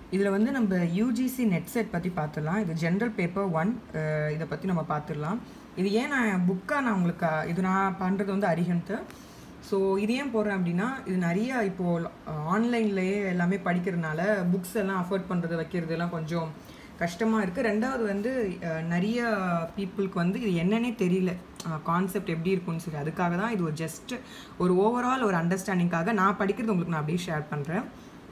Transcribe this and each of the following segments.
இதில் வந்து நம்ம யூஜிசி நெட் செட் பற்றி பார்த்துடலாம் இது ஜென்ரல் பேப்பர் ஒன் இதை பற்றி நம்ம பார்த்துடலாம் இது ஏன் நான் புக்காக நான் உங்களுக்கு அஹ், இது நான் பண்ணுறது வந்து அரிஹன்ட்டு ஸோ இது ஏன் போடுறேன் அப்படின்னா இது நிறைய இப்போது ஆன்லைன்லேயே எல்லாமே படிக்கிறதுனால புக்ஸ் எல்லாம் அஃபோர்ட் பண்ணுறது வைக்கிறது எல்லாம் கொஞ்சம் கஷ்டமாக இருக்குது ரெண்டாவது வந்து அஹ், நிறைய பீப்புளுக்கு வந்து இது என்னன்னே தெரியல கான்செப்ட் எப்படி இருக்கும்னு சொல்லி அதுக்காக தான் இது ஒரு ஜஸ்ட் ஒரு ஓவரால் ஒரு அண்டர்ஸ்டாண்டிங்காக நான் படிக்கிறது உங்களுக்கு நான் அப்படியே ஷேர் பண்ணுறேன்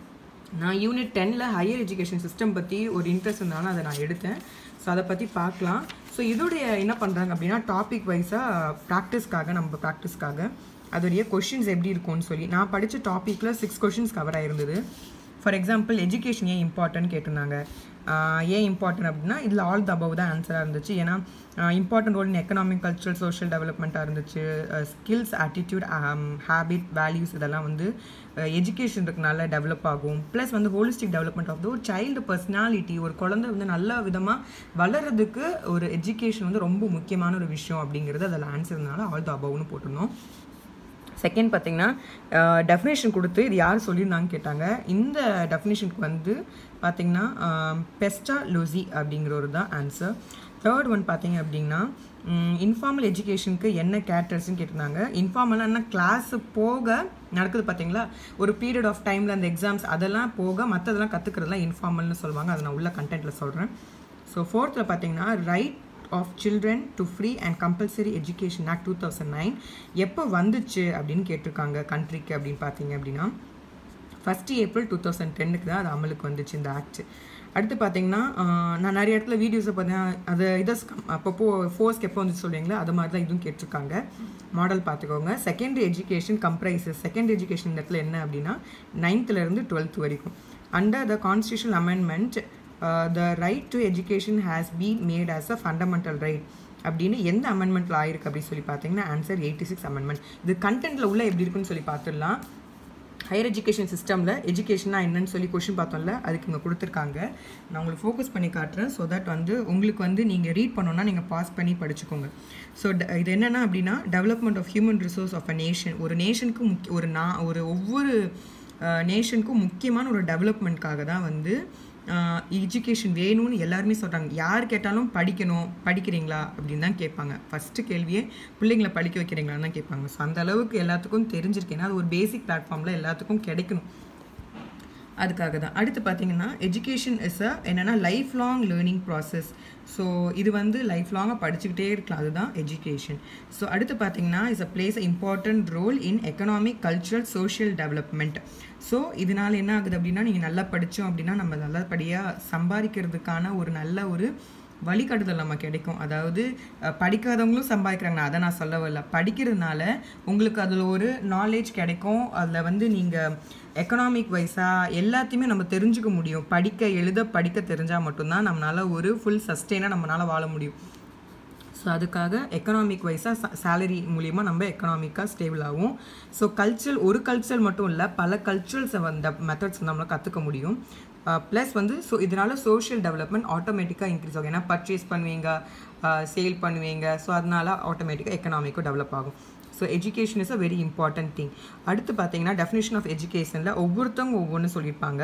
நான் யூனிட் டென்னில் ஹையர் எஜுகேஷன் சிஸ்டம் பற்றி ஒரு இன்ட்ரெஸ்ட் இருந்தாலும் அதை நான் எடுத்தேன் ஸோ அதை பற்றி பார்க்கலாம் ஸோ இதோடைய என்ன பண்ணுறாங்க அப்படின்னா டாபிக் வைஸாக ப்ராக்டிஸ்க்காக நம்ம ப்ராக்டிஸ்க்காக அதோடைய கொஷின்ஸ் எப்படி இருக்கும்னு சொல்லி நான் படித்த டாப்பிக்கில் சிக்ஸ் கொஷின்ஸ் கவர் ஆயிருந்தது ஃபார் எக்ஸாம்பிள் எஜுகேஷன் ஏன் இம்பார்ட்டன்ட் கேட்டிருந்தாங்க ஆஹ் ஏன் இம்பார்ட்டன்ட் அப்படின்னா இதில் ஆல் த அபவ் தான் ஆன்சராக இருந்துச்சு ஏன்னா important role in economic cultural social டெவலப்மெண்ட்டாக இருந்துச்சு ஸ்கில்ஸ் ஆட்டிடியூட் ஹேபிட் வேல்யூஸ் இதெல்லாம் வந்து எஜுகேஷன் இருக்கனால டெவலப் ஆகும் ப்ளஸ் வந்து ஹோலிஸ்டிக் டெவலப்மெண்ட் ஆஃப் த ஒரு சைல்டு பர்சனாலிட்டி ஒரு குழந்தை வந்து நல்ல விதமாக வளர்கிறதுக்கு ஒரு எஜுகேஷன் வந்து ரொம்ப முக்கியமான ஒரு விஷயம் அப்படிங்கிறது அதில் ஆன்சர்னால ஆல் த அபவ்னு போட்டிருந்தோம் செகண்ட் பார்த்தீங்கன்னா டெஃபினேஷன் கொடுத்து இது யார் சொல்லியிருந்தாங்க கேட்டாங்க இந்த டெஃபினேஷனுக்கு வந்து பார்த்தீங்கன்னா பெஸ்டா லூசி அப்படிங்கிற ஒரு தான் ஆன்சர் தேர்ட் ஒன் பார்த்தீங்க அப்படின்னா இன்ஃபார்மல் எஜுகேஷனுக்கு என்ன கேரக்டர்ஸ்னு கேட்டிருந்தாங்க இன்ஃபார்மலாக என்ன கிளாஸ் போக நடக்குது பார்த்தீங்களா ஒரு பீரியட் ஆஃப் டைமில் அந்த எக்ஸாம்ஸ் அதெல்லாம் போக மற்றதெல்லாம் கற்றுக்கிறதுலாம் இன்ஃபார்மல்னு சொல்லுவாங்க அதை நான் உள்ள கண்டென்ட்டில் சொல்கிறேன் ஸோ ஃபோர்த்தில் பார்த்தீங்கன்னா right of children to free and compulsory education act two thousand nine எப்போ வந்துச்சு அப்படின்னு கேட்டிருக்காங்க கண்ட்ரிக்கு அப்படின்னு பார்த்தீங்க அப்படின்னா ஃபஸ்ட்டு ஏப்ரல் டூ தௌசண்ட் டென்னுக்கு தான் அது அமலுக்கு வந்துச்சு இந்த ஆக்ட் அடுத்து பார்த்தீங்கன்னா ஆஹ், நான் நிறைய இடத்துல வீடியோஸை பார்த்தீங்கன்னா அது இதை அப்பப்போ ஃபோர்ஸ்க்கு எப்போ வந்து சொல்லுவீங்களா அது மாதிரி தான் இதுவும் கேட்டிருக்காங்க மாடல் பார்த்துக்கோங்க secondary education comprises secondary education இந்த இடத்துல என்ன அப்படின்னா நைன்த்துலேருந்து டுவெல்த் வரைக்கும் under the constitution amendment the right to education has been made as a fundamental right அப்படின்னு எந்த அமெண்ட்மெண்ட்டில் ஆயிருக்கு அப்படின்னு சொல்லி பார்த்தீங்கன்னா ஆன்சர் எயிட்டி சிக்ஸ் அமெண்ட்மெண்ட் இது கண்டென்ட்டில் உள்ள எப்படி இருக்குன்னு சொல்லி பார்த்துடலாம் ஹையர் எஜுகேஷன் சிஸ்டமில் எஜுகேஷனா என்னன்னு சொல்லி கொஷின் பார்த்தோம்ல அதுக்கு இங்கே கொடுத்துருக்காங்க நான் உங்களுக்கு ஃபோக்கஸ் பண்ணி காட்டுறேன் ஸோ தட் வந்து உங்களுக்கு வந்து நீங்கள் ரீட் பண்ணோன்னா நீங்கள் பாஸ் பண்ணி படிச்சுக்கோங்க ஸோ இது என்னென்னா அப்படின்னா development of human resource of a nation ஒரு நேஷனுக்கு முக்கிய ஒரு நான் ஒரு ஒவ்வொரு நேஷனுக்கும் முக்கியமான ஒரு டெவலப்மெண்ட்காக தான் வந்து எஜுகேஷன் வேணும்னு எல்லாருமே சொல்கிறாங்க யார் கேட்டாலும் படிக்கணும் படிக்கிறீங்களா அப்படின்னு தான் கேட்பாங்க ஃபஸ்ட்டு கேள்வியே பிள்ளைங்களை படிக்க வைக்கிறீங்களான்னு தான் கேட்பாங்க ஸோ அந்த அளவுக்கு எல்லாத்துக்கும் தெரிஞ்சிருக்கேன்னா அது ஒரு பேசிக் பிளாட்ஃபார்மில் எல்லாத்துக்கும் கிடைக்கணும் அதுக்காக தான் அடுத்து பார்த்தீங்கன்னா எஜுகேஷன் இஸ் அ என்னென்னா life long learning process so இது வந்து லைஃப் லாங்காக படிச்சுக்கிட்டே இருக்கலாம் அதுதான் எஜுகேஷன் ஸோ அடுத்து பார்த்தீங்கன்னா is a plays important role in economic cultural social development so இதனால் என்ன ஆகுது அப்படின்னா நீங்கள் நல்லா படித்தோம் அப்படின்னா நம்ம நல்லபடியாக சம்பாதிக்கிறதுக்கான ஒரு நல்ல ஒரு வழிகாட்டுதல் நம்ம கிடைக்கும் அதாவது அஹ், படிக்காதவங்களும் சம்பாதிக்கிறாங்க நான் அதை நான் சொல்ல வரல படிக்கிறதுனால உங்களுக்கு அதில் ஒரு நாலேஜ் கிடைக்கும் அதில் வந்து நீங்கள் எக்கனாமிக் வைஸாக எல்லாத்தையுமே நம்ம தெரிஞ்சுக்க முடியும் படிக்க எழுத படிக்க தெரிஞ்சால் மட்டும்தான் நம்மளால் ஒரு ஃபுல் சஸ்டெயினாக நம்மளால் வாழ முடியும் ஸோ அதுக்காக எக்கனாமிக் வைஸாக சேலரி மூலியமாக நம்ம எக்கனாமிக்காக ஸ்டேபிள் ஆகும் ஸோ கல்ச்சர் ஒரு கல்ச்சர் மட்டும் இல்லை பல கல்ச்சுரல்ஸை வந்து மெத்தட்ஸ் நம்மளால் கற்றுக்க முடியும் ப்ளஸ் வந்து ஸோ இதனால் சோஷியல் டெவலப்மெண்ட் ஆட்டோமேட்டிக்காக இன்க்ரீஸ் ஆகும் ஏன்னா பர்ச்சேஸ் பண்ணுவீங்க சேல் பண்ணுவீங்க ஸோ அதனால ஆட்டோமேட்டிக்காக எக்கனாமிக்கும் டெவலப் ஆகும் so education is a very important thing அடுத்து பார்த்தீங்கன்னா டெஃபினேஷன் ஆஃப் எஜுகேஷனில் ஒவ்வொருத்தவங்க ஒவ்வொன்று சொல்லியிருப்பாங்க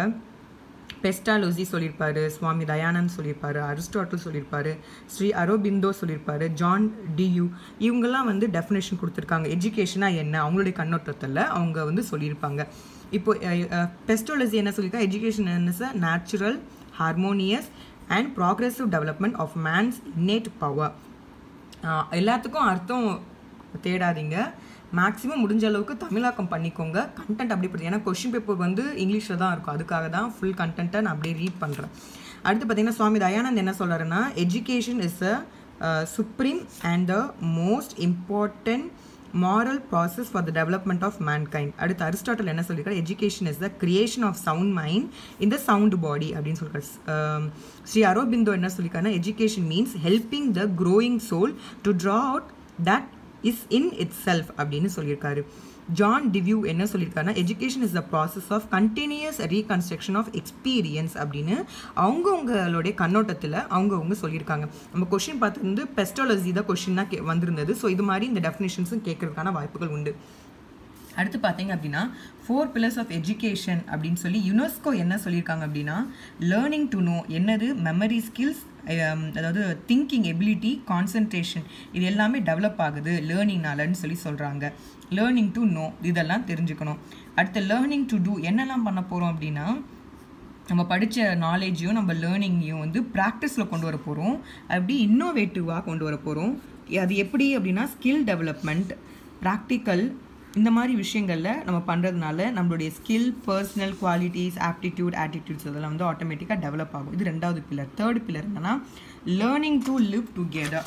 பெஸ்டாலோசி சொல்லியிருப்பாரு சுவாமி தயானந்த் சொல்லியிருப்பாரு அரிஸ்டாட்டில் சொல்லியிருப்பாரு ஸ்ரீ அரோபிந்தோ சொல்லியிருப்பாரு ஜான் டியூ இவங்கெல்லாம் வந்து டெஃபினேஷன் கொடுத்துருக்காங்க எஜுகேஷனாக என்ன அவங்களுடைய கண்ணோட்டத்தில் அவங்க வந்து சொல்லியிருப்பாங்க இப்போ பெஸ்டாலஜி என்ன சொல்லியிருக்கா education is a natural harmonious and progressive development of man's innate power எல்லாத்துக்கும் அர்த்தம் தேடாதீங்க மேக்ஸிமம் முடிஞ்ச அளவுக்கு தமிழாக்கம் பண்ணிக்கோங்க கண்டென்ட் அப்படி படி ஏன்னா கொஷின் பேப்பர் வந்து இங்கிலீஷில் தான் இருக்கும் அதுக்காக தான் ஃபுல் கண்டென்ட்டை நான் அப்படியே ரீட் பண்ணுறேன் அடுத்து பார்த்தீங்கன்னா சுவாமி தயானந்த் என்ன சொல்கிறாருன்னா education is a supreme and the most important moral process for the development of mankind அடுத்து அரிஸ்டாட்டல் என்ன சொல்லியிருக்காரு education is the creation of sound mind இந்த சவுண்ட் பாடி அப்படின்னு சொல்லியிருக்காரு ஸ்ரீ அரோபிந்தோ என்ன சொல்லியிருக்காருன்னா education means helping the growing soul to draw out that is in itself அப்படின்னு சொல்லியிருக்காரு ஜான் டிவியூ என்ன சொல்லியிருக்காருன்னா education is the process of continuous reconstruction of experience அப்படின்னு அவங்கவுங்களுடைய கண்ணோட்டத்தில் அவங்கவுங்க சொல்லியிருக்காங்க நம்ம கொஷின் பார்த்து வந்து பெஸ்டாலஜி தான் கொஷின் தான் கே வந்திருந்தது ஸோ இது மாதிரி இந்த டெஃபினேஷன்ஸும் கேட்கறதுக்கான வாய்ப்புகள் உண்டு அடுத்து பார்த்தீங்க அப்படின்னா ஃபோர் பில்லர்ஸ் ஆஃப் எஜுகேஷன் அப்படின்னு சொல்லி யுனெஸ்கோ என்ன சொல்லியிருக்காங்க அப்படின்னா லேர்னிங் டு நோ என்னது மெமரி ஸ்கில்ஸ் அதாவது திங்கிங் எபிலிட்டி கான்சன்ட்ரேஷன் இது எல்லாமே டெவலப் ஆகுது லேர்னிங்னாலன்னு சொல்லி சொல்கிறாங்க லேர்னிங் டு நோ இதெல்லாம் தெரிஞ்சுக்கணும் அடுத்து லேர்னிங் டு டூ என்னெல்லாம் பண்ண போகிறோம் அப்படின்னா நம்ம படித்த நாலேஜையும் நம்ம லேர்னிங்கையும் வந்து ப்ராக்டிஸில் கொண்டு வர போகிறோம் அப்படி இன்னோவேட்டிவாக கொண்டு வர போகிறோம் அது எப்படி அப்படின்னா ஸ்கில் டெவலப்மெண்ட் ப்ராக்டிக்கல் இந்த மாதிரி விஷயங்களில் நம்ம பண்ணுறதுனால நம்மளுடைய skill personal qualities aptitude attitudes அதெல்லாம் வந்து ஆட்டோமேட்டிக்காக டெவலப் ஆகும் இது ரெண்டாவது பில்லர் தேர்ட் பில்லர் என்னன்னா லேர்னிங் டு லிவ் டுகெதர்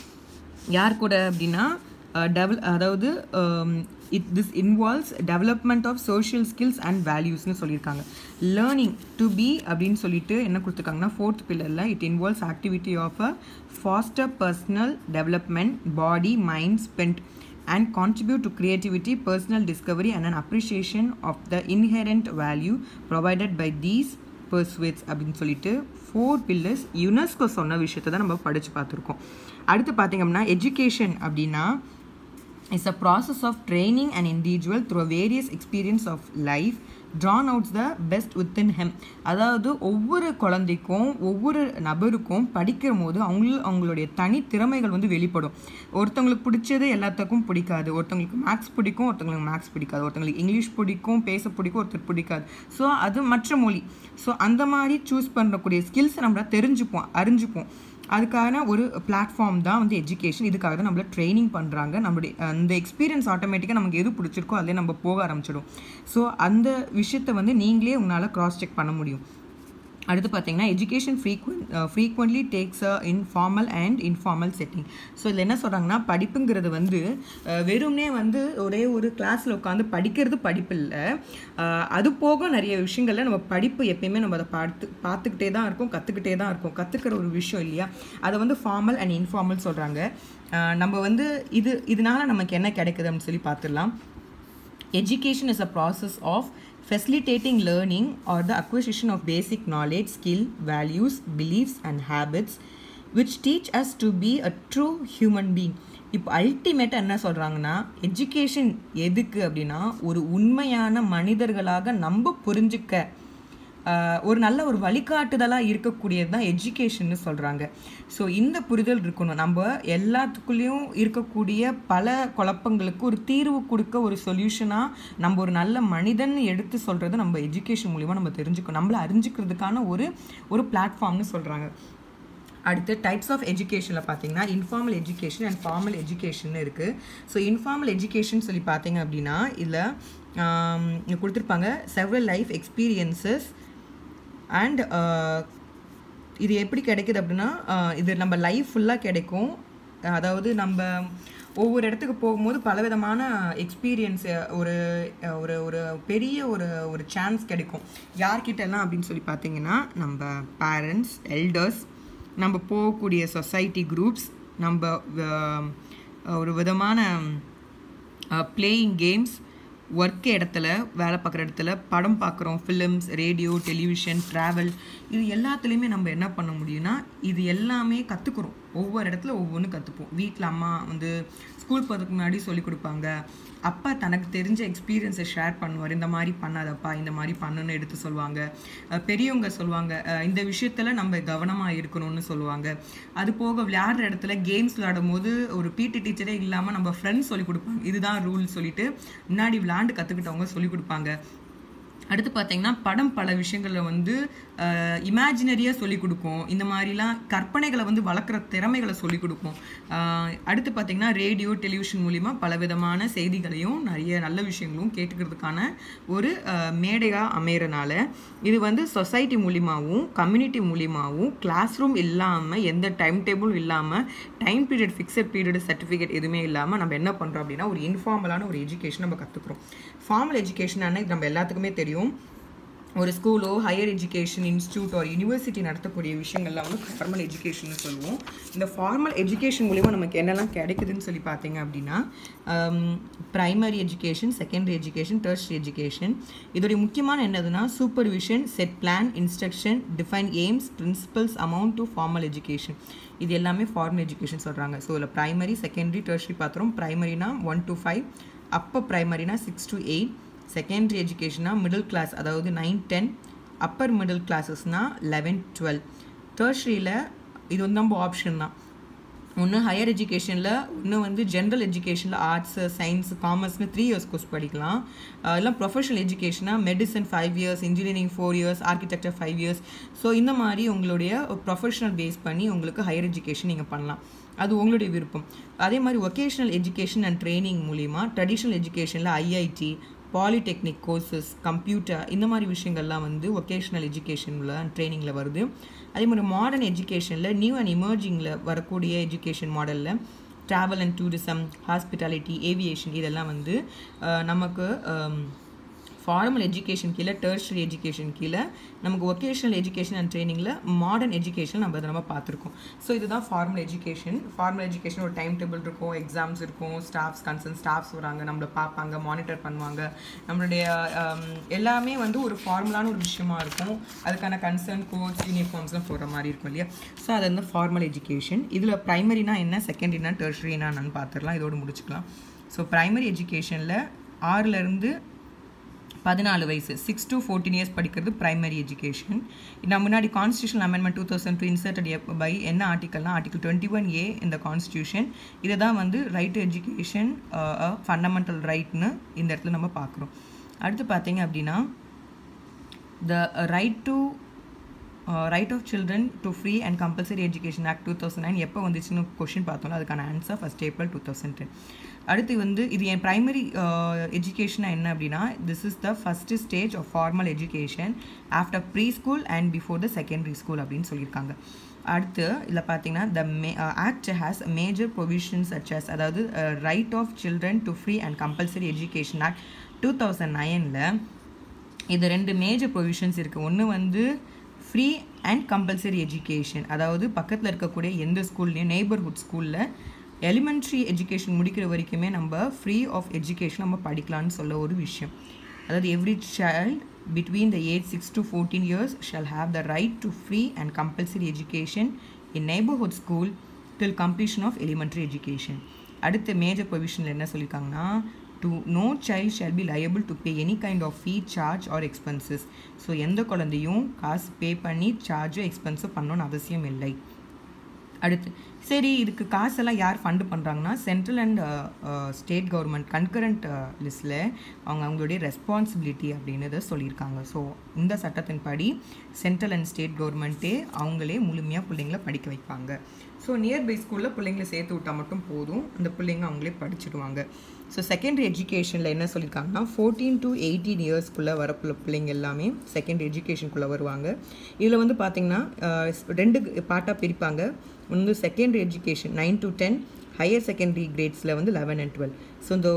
யார் கூட அப்படின்னா டெவல் அதாவது it this involves development of social skills and வேல்யூஸ்னு சொல்லியிருக்காங்க லேர்னிங் டு பி அப்படின்னு சொல்லிட்டு என்ன கொடுத்துருக்காங்கன்னா ஃபோர்த் பில்லரில் it involves activity of a foster personal development body mind spend and contribute to creativity, personal discovery, and an appreciation of the inherent value provided by these pursuits அப்படின்னு சொல்லிட்டு four pillars UNESCO சொன்ன விஷயத்தை தான் நம்ம படித்து பார்த்துருக்கோம் அடுத்து பார்த்தீங்க அப்படின்னா எஜுகேஷன் அப்படின்னா it's a process of training and individual through various experience of life drawn outs the best within him அதாவது ஒவ்வொரு குழந்தைக்கும் ஒவ்வொரு நபருக்கும் படிக்கிற போது அவங்க அவங்களுடைய தனி திறமைகள் வந்து வெளிப்படும் ஒருத்தவங்களுக்கு பிடிச்சது எல்லாத்துக்கும் பிடிக்காது ஒருத்தவங்களுக்கு மேக்ஸ் பிடிக்கும் ஒருத்தவங்களுக்கு மேக்ஸ் பிடிக்காது ஒருத்தவங்களுக்கு இங்கிலீஷ் பிடிக்கும் பேச பிடிக்கும் ஒருத்தர் பிடிக்காது ஸோ அது மற்ற மொழி ஸோ அந்த மாதிரி சூஸ் பண்ணக்கூடிய ஸ்கில்ஸை நம்ம தெரிஞ்சுப்போம் அறிஞ்சுப்போம் அதுக்கான ஒரு பிளாட்ஃபார்ம் தான் வந்து எஜுகேஷன் இதுக்காக தான் நம்மள ட்ரைனிங் பண்ணுறாங்க நம்மளுடைய அந்த எக்ஸ்பீரியன்ஸ் ஆட்டோமேட்டிக்காக நமக்கு எது பிடிச்சிருக்கோ அதிலே நம்ம போக ஆரம்பிச்சிடும் ஸோ அந்த விஷயத்தை வந்து நீங்களே உங்களால் க்ராஸ் செக் பண்ண முடியும் அடுத்து பார்த்தீங்கன்னா education frequent frequently takes a informal and informal setting so இதில் என்ன சொல்கிறாங்கன்னா படிப்புங்கிறது வந்து வெறும்னே வந்து ஒரே ஒரு கிளாஸில் உட்காந்து படிக்கிறது படிப்பு இல்லை அது போக நிறைய விஷயங்களில் நம்ம படிப்பு எப்பயுமே நம்ம அதை பார்த்து பார்த்துக்கிட்டே தான் இருக்கும் கற்றுக்கிட்டே தான் இருக்கும் கற்றுக்கிற ஒரு விஷயம் இல்லையா அதை வந்து ஃபார்மல் அண்ட் இன்ஃபார்மல் சொல்கிறாங்க நம்ம வந்து இது இதனால நமக்கு என்ன கிடைக்குது அப்படின்னு சொல்லி பார்த்துடலாம் education is a process of facilitating learning or the acquisition of basic knowledge, skill, values, beliefs, and habits which teach us to be a true human being. இப்போ அல்டிமேட்டாக என்ன சொல்கிறாங்கன்னா எஜுகேஷன் எதுக்கு அப்படின்னா ஒரு உண்மையான மனிதர்களாக நம்ம புரிஞ்சுக்க ஒரு நல்ல ஒரு வழிகாட்டுதலாக இருக்கக்கூடியது தான் எஜுகேஷன்னு சொல்கிறாங்க ஸோ இந்த புரிதல் இருக்கணும் நம்ம எல்லாத்துக்குள்ளேயும் இருக்கக்கூடிய பல குழப்பங்களுக்கு ஒரு தீர்வு கொடுக்க ஒரு சொல்யூஷனாக நம்ம ஒரு நல்ல மனிதன் எடுத்து சொல்கிறது நம்ம எஜுகேஷன் மூலிமா நம்ம தெரிஞ்சுக்கணும் நம்மளை அறிஞ்சிக்கிறதுக்கான ஒரு ஒரு பிளாட்ஃபார்ம்னு சொல்கிறாங்க அடுத்து டைப்ஸ் ஆஃப் எஜுகேஷனில் பார்த்தீங்கன்னா informal education and formal education இருக்குது ஸோ இன்ஃபார்மல் எஜுகேஷன் சொல்லி பார்த்தீங்க அப்படின்னா இதில் கொடுத்துருப்பாங்க செவரல் லைஃப் எக்ஸ்பீரியன்சஸ் அண்ட் இது எப்படி கிடைக்குது அப்படின்னா இது நம்ம லைஃப் ஃபுல்லாக கிடைக்கும் அதாவது நம்ம ஒவ்வொரு இடத்துக்கு போகும்போது பலவிதமான எக்ஸ்பீரியன்ஸ் ஒரு ஒரு ஒரு பெரிய ஒரு ஒரு சான்ஸ் கிடைக்கும் யார்கிட்டலாம் அப்படின்னு சொல்லி பார்த்தீங்கன்னா நம்ம பேரண்ட்ஸ் எல்டர்ஸ் நம்ம போகக்கூடிய சொசைட்டி குரூப்ஸ் நம்ம ஒரு விதமான பிளேயிங் கேம்ஸ் ஒர்க் இடத்துல வேலை பார்க்குற இடத்துல படம் பார்க்குறோம் ஃபிலிம்ஸ் ரேடியோ டெலிவிஷன் ட்ராவல் இது எல்லாத்துலேயுமே நம்ம என்ன பண்ண முடியும்னா இது எல்லாமே கற்றுக்குறோம் ஒவ்வொரு இடத்துல ஒவ்வொன்று கற்றுப்போம் வீட்டில் அம்மா வந்து ஸ்கூல் போகிறதுக்கு முன்னாடி சொல்லி கொடுப்பாங்க அப்பா தனக்கு தெரிஞ்ச எக்ஸ்பீரியன்ஸை ஷேர் பண்ணுவார் இந்த மாதிரி பண்ணாதப்பா இந்த மாதிரி பண்ணணும்னு எடுத்து சொல்லுவாங்க பெரியவங்க சொல்லுவாங்க இந்த விஷயத்தில் நம்ம கவனமாக இருக்கணும்னு சொல்லுவாங்க அது போக விளையாடுற இடத்துல கேம்ஸ் விளையாடும் போது ஒரு பிடி டீச்சரே இல்லாமல் நம்ம ஃப்ரெண்ட்ஸ் சொல்லி கொடுப்பாங்க இதுதான் ரூல் சொல்லிட்டு முன்னாடி விளையாண்டு கற்றுக்கிட்டவங்க சொல்லி கொடுப்பாங்க அடுத்து பார்த்தீங்கன்னா படம் பல விஷயங்களில் வந்து இமேஜினரியாக சொல்லிக் கொடுக்கும் இந்த மாதிரிலாம் கற்பனைகளை வந்து வளர்க்குற திறமைகளை சொல்லிக் கொடுக்கும் அடுத்து பார்த்தீங்கன்னா ரேடியோ டெலிவிஷன் மூலிமா பல விதமான செய்திகளையும் நிறைய நல்ல விஷயங்களும் கேட்டுக்கிறதுக்கான ஒரு மேடையாக அமையறனால இது வந்து சொசைட்டி மூலிமாவும் கம்யூனிட்டி மூலிமாவும் கிளாஸ் ரூம் இல்லாமல் எந்த டைம் டேபிளும் இல்லாமல் time period fixed period certificate எதுவுமே இல்லாமல் நம்ம என்ன பண்ணுறோம் அப்படின்னா ஒரு இன்ஃபார்மலான ஒரு எஜுகேஷன் நம்ம கற்றுக்குறோம் ஃபார்மல் எஜுகேஷன் இது நம்ம எல்லாத்துக்குமே தெரியும் ஒரு ஸ்கூலோ ஹையர் எஜுகேஷன் இன்ஸ்டியூட் ஒரு யூனிவர்சிட்டி நடத்தக்கூடிய விஷயங்கள்லாம் வந்து ஃபார்மல் எஜுகேஷன் சொல்லுவோம் இந்த ஃபார்மல் எஜுகேஷன் மூலிமா நமக்கு என்னெல்லாம் கிடைக்குதுன்னு சொல்லி பார்த்தீங்க அப்படின்னா primary education secondary education tertiary education இதோடைய முக்கியமான என்னதுன்னா supervision set plan instruction define aims principles amount to formal education இது எல்லாமே ஃபார்மல் எஜுகேஷன் சொல்கிறாங்க ஸோ இதில் ப்ரைமரி செகண்டரி டெர்ஷரி பார்த்துறோம் ப்ரைமரினா ஒன் டு ஃபைவ் அப்பர் ப்ரைமரினா சிக்ஸ் டு எயிட் செகண்டரி எஜுகேஷனா மிடில் கிளாஸ் அதாவது நைன் டென் அப்பர் மிடில் கிளாஸஸ்னால் லெவன் டுவெல் தேர்ஸ்ரியில் இது வந்து நம்ம ஆப்ஷன் தான் ஒன்று ஹையர் எஜுகேஷனில் ஒன்று வந்து ஜென்ரல் எஜுகேஷனில் ஆர்ட்ஸு சயின்ஸ் காமர்ஸ்னு த்ரீ இயர்ஸ் கோர்ஸ் படிக்கலாம் இல்லை ப்ரொஃபஷனல் எஜுகேஷனாக medicine five years engineering four years architecture five years so இந்த மாதிரி உங்களுடைய ப்ரொஃபஷனல் பேஸ் பண்ணி உங்களுக்கு ஹையர் எஜுகேஷன் நீங்கள் பண்ணலாம் அது உங்களுடைய விருப்பம் அதே மாதிரி ஒகேஷ்னல் எஜுகேஷன் அண்ட் ட்ரைனிங் மூலிமா ட்ரெடிஷ்னல் எஜுகேஷனில் ஐஐடி பாலிடெக்னிக் கோர்சஸ் கம்ப்யூட்டர் இந்த மாதிரி விஷயங்கள்லாம் வந்து ஒகேஷ்னல் எஜுகேஷனில் ட்ரைனிங்கில் வருது அதே மாதிரி மாடர்ன் எஜுகேஷனில் நியூ அண்ட் இமர்ஜிங்கில் வரக்கூடிய எஜுகேஷன் மாடலில் travel and tourism hospitality aviation இதெல்லாம் வந்து நமக்கு ஃபார்மல் எஜுகேஷன் கீழே டெர்ஷரி எஜுகேஷன் கீழே நமக்கு ஒகேஷனல் எஜுகேஷன் அண்ட் ட்ரைனிங்கில் மாடர்ன் எஜுகேஷன் நம்ம அதை நம்ம பார்த்துருக்கோம் ஸோ இதுதான் ஃபார்மல் எஜுகேஷன் ஃபார்மல் எஜுகேஷன் ஒரு டைம் டேபிள் இருக்கும் எக்ஸாம்ஸ் இருக்கும் ஸ்டாஃப்ஸ் கன்சர்ன் ஸ்டாஃப்ஸ் வராங்க நம்மளை பார்ப்பாங்க மானிட்டர் பண்ணுவாங்க நம்மளுடைய எல்லாமே வந்து ஒரு ஃபார்மலான ஒரு விஷயமா இருக்கும் அதுக்கான கன்சர்ன் கோர்ஸ் யூனிஃபார்ம்ஸ்லாம் போடுற மாதிரி இருக்கும் இல்லையா ஸோ அது வந்து ஃபார்மல் எஜுகேஷன் இதில் ப்ரைமரினா என்ன செகண்டரினா டெர்ஷரினா என்னன்னு பார்த்துடலாம் இதோடு முடிச்சுக்கலாம் ஸோ ப்ரைமரி எஜுகேஷனில் ஆறுலேருந்து பதினாலு வயசு சிக்ஸ் டு ஃபோர்டீன் இயர்ஸ் படிக்கிறது ப்ரைமரி எஜுகேஷன் நான் முன்னாடி constitution amendment two thousand two inserted by என்ன ஆர்டிக்கல்னா ஆர்டிகல் டுவெண்ட்டி ஒன் ஏ இந்த கான்ஸ்டியூஷன் இதை தான் வந்து ரைட் டு எஜுகேஷன் ஃபண்டமெண்டல் ரைட்னு இந்த இடத்துல நம்ம பார்க்குறோம் அடுத்து பார்த்தீங்க அப்படின்னா the right to right of children to free and compulsory education act two thousand nine எப்போ வந்துச்சுன்னு கொஷின் பார்த்தோம்ல அதுக்கான answer first April two thousand ten அடுத்து வந்து இது என் ப்ரைமரி எஜுகேஷனாக என்ன அப்படின்னா this is the first stage of formal education after pre school and before the secondary school அப்படின்னு சொல்லியிருக்காங்க அடுத்து இதில் பார்த்தீங்கன்னா the may act has major provisions such as அதாவது right of children to free and compulsory education act two thousand நைனில் இது ரெண்டு major provisions இருக்குது ஒன்று வந்து ஃப்ரீ அண்ட் கம்பல்சரி எஜுகேஷன் அதாவது பக்கத்தில் இருக்கக்கூடிய எந்த ஸ்கூல்லையும் நெய்பர்ஹுட் ஸ்கூலில் எலிமெண்ட்ரி எஜுகேஷன் முடிக்கிற வரைக்குமே நம்ம ஃப்ரீ ஆஃப் எஜுகேஷன் நம்ம படிக்கலாம்னு சொல்ல ஒரு விஷயம் அதாவது every child between the age six to fourteen years shall have the right to free and compulsory education in neighbourhood school till completion of elementary education அடுத்த மேஜர் ப்ரொவிஷனில் என்ன சொல்லியிருக்காங்கன்னா two no child shall be liable to pay any kind of fee charge or expenses so எந்த குழந்தையும் காசு பே பண்ணி சார்ஜோ எக்ஸ்பென்ஸோ பண்ணணும்னு அவசியம் இல்லை அடுத்து சரி இதுக்கு காசெல்லாம் யார் ஃபண்டு பண்ணுறாங்கன்னா central and state government concurrent லிஸ்ட்டில் அவங்க அவங்களுடைய ரெஸ்பான்சிபிலிட்டி அப்படின்னு சொல்லியிருக்காங்க ஸோ இந்த சட்டத்தின்படி சென்ட்ரல் அண்ட் ஸ்டேட் கவர்மெண்ட்டே அவங்களே முழுமையாக பிள்ளைங்கள படிக்க வைப்பாங்க ஸோ நியர்பை ஸ்கூலில் பிள்ளைங்களை சேர்த்து விட்டால் மட்டும் போதும் அந்த பிள்ளைங்க அவங்களே படிச்சிடுவாங்க ஸோ செகண்டரி எஜுகேஷனில் என்ன சொல்லியிருக்காங்கன்னா ஃபோர்டீன் டு எயிட்டீன் இயர்ஸ்க்குள்ளே வர பிள்ளைங்க எல்லாமே செகண்டரி எஜுகேஷனுக்குள்ளே வருவாங்க இதில் வந்து பார்த்திங்கன்னா ரெண்டு பார்ட்டாக பிரிப்பாங்க வந்து secondary education nine to ten higher secondary கிரேட்ஸில் வந்து லெவன் அண்ட் டுவெல் ஸோ இந்த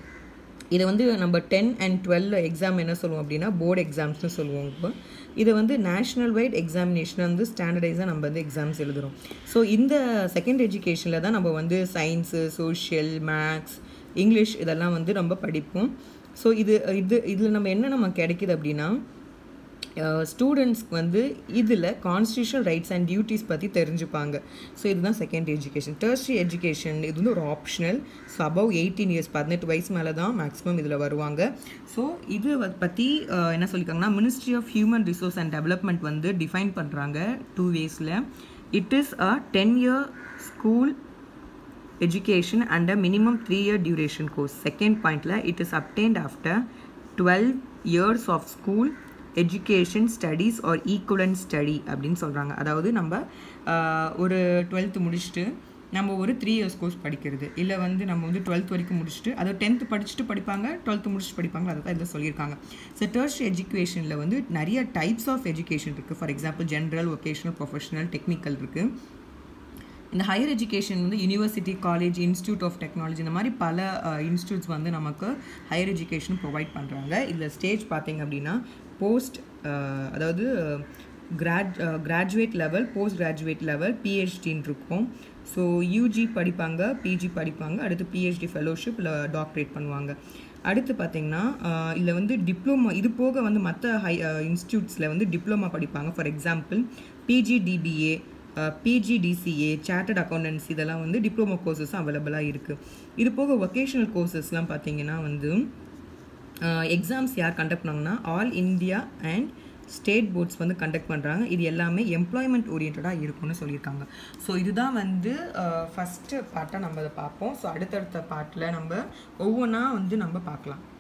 இதை வந்து நம்ம டென் அண்ட் டுவெல் எக்ஸாம் என்ன சொல்லுவோம் அப்படின்னா போர்டு எக்ஸாம்ஸ்னு சொல்லுவோம் இப்போ இதை வந்து நேஷ்னல் வைட் எக்ஸாமினேஷன் வந்து ஸ்டாண்டர்டைஸாக நம்ம வந்து எக்ஸாம்ஸ் எழுதுகிறோம் ஸோ இந்த செகண்ட் எஜுகேஷனில் தான் நம்ம வந்து சயின்ஸு சோஷியல் மேக்ஸ் இங்கிலீஷ் இதெல்லாம் வந்து நம்ம படிப்போம் ஸோ இது இது இதில் நம்ம என்ன நம்ம கிடைக்கிது அப்படின்னா ஸ்டூடெண்ட்ஸ்க்கு வந்து இதில் கான்ஸ்டியூஷனல் ரைட்ஸ் அண்ட் டியூட்டிஸ் பற்றி தெரிஞ்சுப்பாங்க ஸோ இதுதான் செகண்ட் எஜுகேஷன் டெர்ஸ்ட்ரி எஜுகேஷன் இது வந்து ஒரு optional so above eighteen years பதினெட்டு வயசு மேலே தான் மேக்ஸிமம் இதில் வருவாங்க ஸோ இது பற்றி என்ன சொல்லியிருக்காங்கன்னா ministry of human resource and development வந்து டிஃபைன் பண்ணுறாங்க டூ வேஸில் it is a ten year school education and a minimum three year duration course second பாயிண்டில் it is obtained after twelve years of school education studies or equivalent study அப்படின்னு சொல்கிறாங்க அதாவது நம்ம ஒரு twelfth முடிச்சுட்டு நம்ம ஒரு த்ரீ இயர்ஸ் கோர்ஸ் படிக்கிறது இல்லை வந்து நம்ம வந்து டுவெல்த் வரைக்கும் முடிச்சுட்டு அதை டென்த்து படிச்சுட்டு படிப்பாங்க டுவெல்த்து முடிச்சுட்டு படிப்பாங்க அதை தான் இதில் சொல்லியிருக்காங்க ஸோ டெர்ஸ் எஜுகேஷனில் வந்து நிறைய டைப்ஸ் ஆஃப் எஜுகேஷன் இருக்குது for example general vocational professional technical இருக்குது இந்த ஹையர் எஜுகேஷன் வந்து university college institute of technology இந்த மாதிரி பல இன்ஸ்டியூட்ஸ் வந்து நமக்கு ஹையர் எஜுகேஷன் ப்ரொவைட் பண்ணுறாங்க இதில் ஸ்டேஜ் பார்த்தீங்க அப்படின்னா போஸ்ட் அதாவது grad graduate level post graduate level பிஹெச்டின்னு இருக்கும் ஸோ யூஜி படிப்பாங்க பிஜி படிப்பாங்க அடுத்து பிஹெச்டி ஃபெலோஷிப் இல்லை டாக்டரேட் பண்ணுவாங்க அடுத்து பார்த்திங்கன்னா இதில் வந்து டிப்ளமோ இது போக வந்து மற்ற ஹை இன்ஸ்டியூட்ஸில் வந்து டிப்ளமா படிப்பாங்க for example PGDBA PGDCA chartered accountancy இதெல்லாம் வந்து டிப்ளமோ கோர்சஸும் அவைலபிளாக இருக்குது இது போக ஒகேஷனல் கோர்சஸ்லாம் பார்த்தீங்கன்னா வந்து எக்ஸாம்ஸ் யார் கண்டக்ட் பண்ணாங்கன்னா all India and state boards வந்து கண்டக்ட் பண்ணுறாங்க இது எல்லாமே எம்ப்ளாய்மெண்ட் ஓரியன்டாக இருக்கும்னு சொல்லியிருக்காங்க ஸோ இதுதான் வந்து ஃபஸ்ட்டு பார்ட்டாக நம்ம அதை பார்ப்போம் ஸோ அடுத்தடுத்த பார்ட்டில் நம்ம ஒவ்வொன்றா வந்து நம்ம பார்க்கலாம்